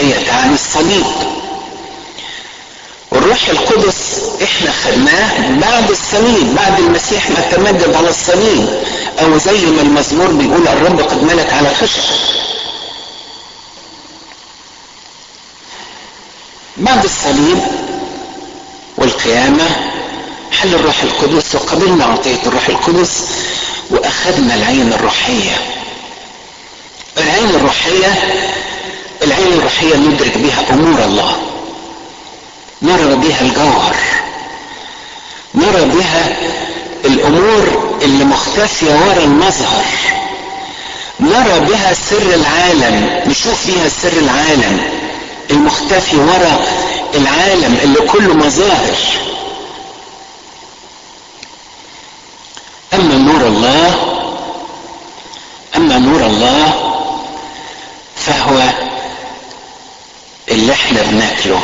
الروحية تعني الصليب والروح القدس احنا خدناه بعد الصليب بعد المسيح ما تمجد على الصليب او زي ما المزمور بيقول الرب قد ملك على الخشب بعد الصليب والقيامة حل الروح القدس وقبلنا عطية الروح القدس واخذنا العين الروحية العين الروحية العين الروحية ندرك بها امور الله نرى بها الجوهر نرى بها الامور اللي مختفية ورا المظهر نرى بها سر العالم نشوف بها سر العالم المختفي ورا العالم اللي كله مظاهر اما نور الله اما نور الله فهو اللي احنا بناكله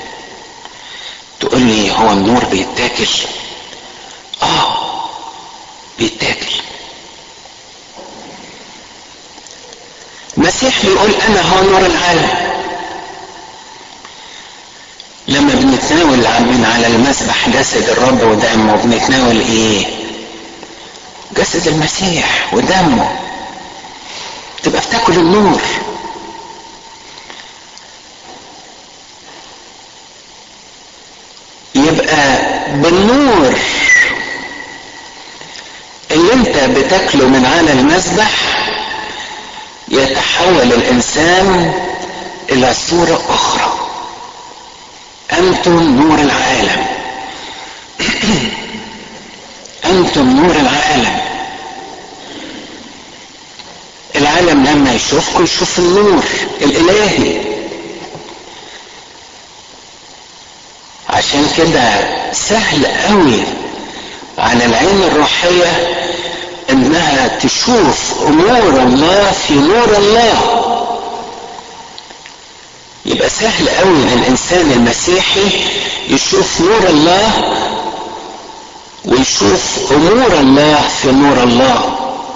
تقول لي هو النور بيتاكل اه بيتاكل المسيح بيقول انا هو نور العالم لما بنتناول من على المسبح جسد الرب ودمه بنتناول ايه جسد المسيح ودمه تبقى بتاكل النور يبقى بالنور اللي انت بتاكله من على المسبح يتحول الانسان الى صورة اخرى انتم نور العالم انتم نور العالم العالم لما يشوفكم يشوف النور الالهي عشان كده سهل قوي على العين الروحية انها تشوف امور الله في نور الله يبقى سهل قوي للانسان المسيحي يشوف نور الله ويشوف امور الله في نور الله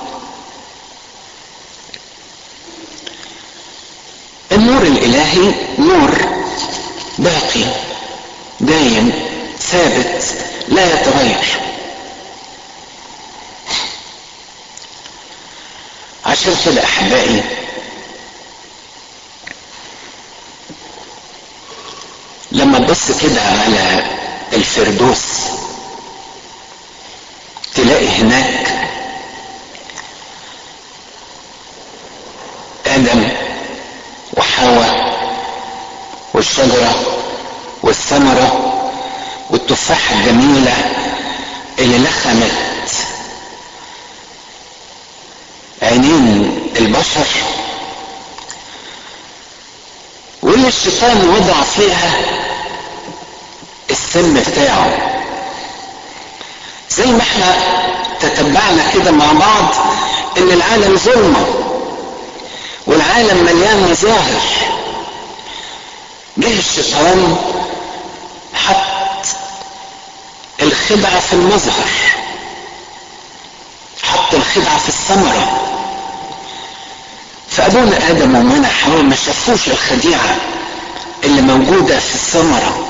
النور الالهي نور باقي دايم ثابت لا يتغير عشان كده احبائي لما تبص كده على الفردوس تلاقي هناك ادم وحواء والشجره والثمره والتفاحه الجميله اللي لخمت عينين البشر واللي الشيطان وضع فيها السم بتاعه زي ما احنا تتبعنا كده مع بعض ان العالم ظلمه والعالم مليان مظاهر جه الشيطان حط الخدعه في المظهر حط الخدعه في الثمره فابونا ادم وامنا حواء ما شافوش الخديعه اللي موجوده في الثمره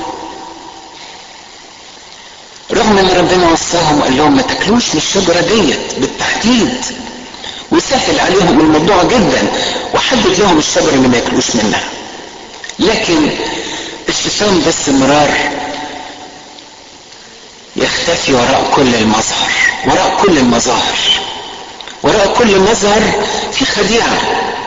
رغم ان ربنا وصاهم وقال لهم ما تاكلوش من الشجره ديت بالتحديد وسهل عليهم الموضوع جدا وحدد لهم الشجره اللي ما ياكلوش منها لكن الشيطان باستمرار يختفي وراء كل المظهر وراء كل المظاهر وراء كل مظهر في خديعه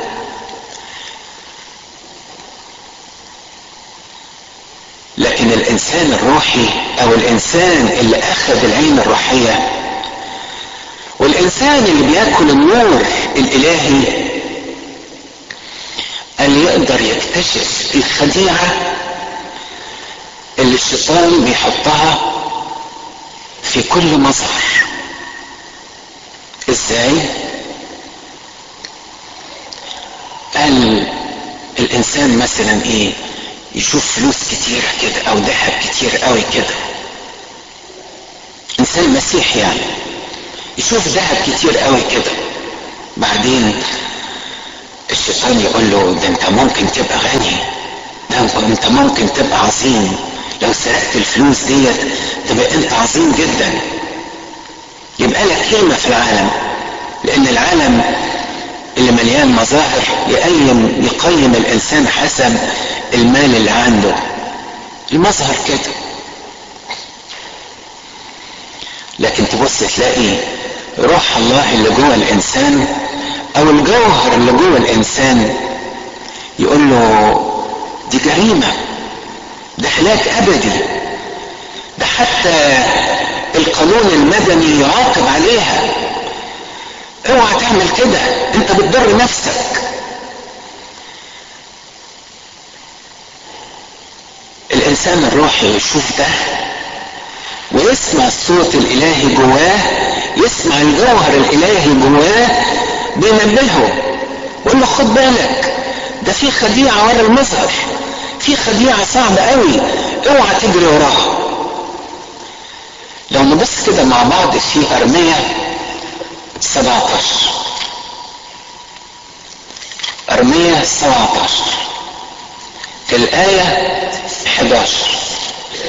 لكن الانسان الروحي او الانسان اللي اخذ العين الروحيه والانسان اللي بياكل النور الالهي اللي يقدر يكتشف الخديعه اللي الشيطان بيحطها في كل مظهر ازاي قال الانسان مثلا ايه يشوف فلوس كتيرة كده او ذهب كتير قوي كده انسان مسيحي يعني يشوف ذهب كتير قوي كده بعدين الشيطان يقول له ده انت ممكن تبقى غني طب انت ممكن تبقى عظيم لو سرقت الفلوس ديت تبقى انت عظيم جدا يبقى لك قيمه في العالم لان العالم اللي مليان مظاهر يقيم يقيم الانسان حسب المال اللي عنده المظهر كده لكن تبص تلاقي روح الله اللي جوه الانسان او الجوهر اللي جوه الانسان يقول له دي جريمه ده هلاك ابدي ده حتى القانون المدني يعاقب عليها اوعى تعمل كده انت بتضر نفسك الانسان الروحي يشوف ده ويسمع الصوت الالهي جواه يسمع الجوهر الالهي جواه بينبهه ويقول له خد بالك ده في خديعه ورا المظهر في خديعه صعبه قوي اوعى تجري وراها لو نبص كده مع بعض في ارميه 17 ارميه 17 في الايه 11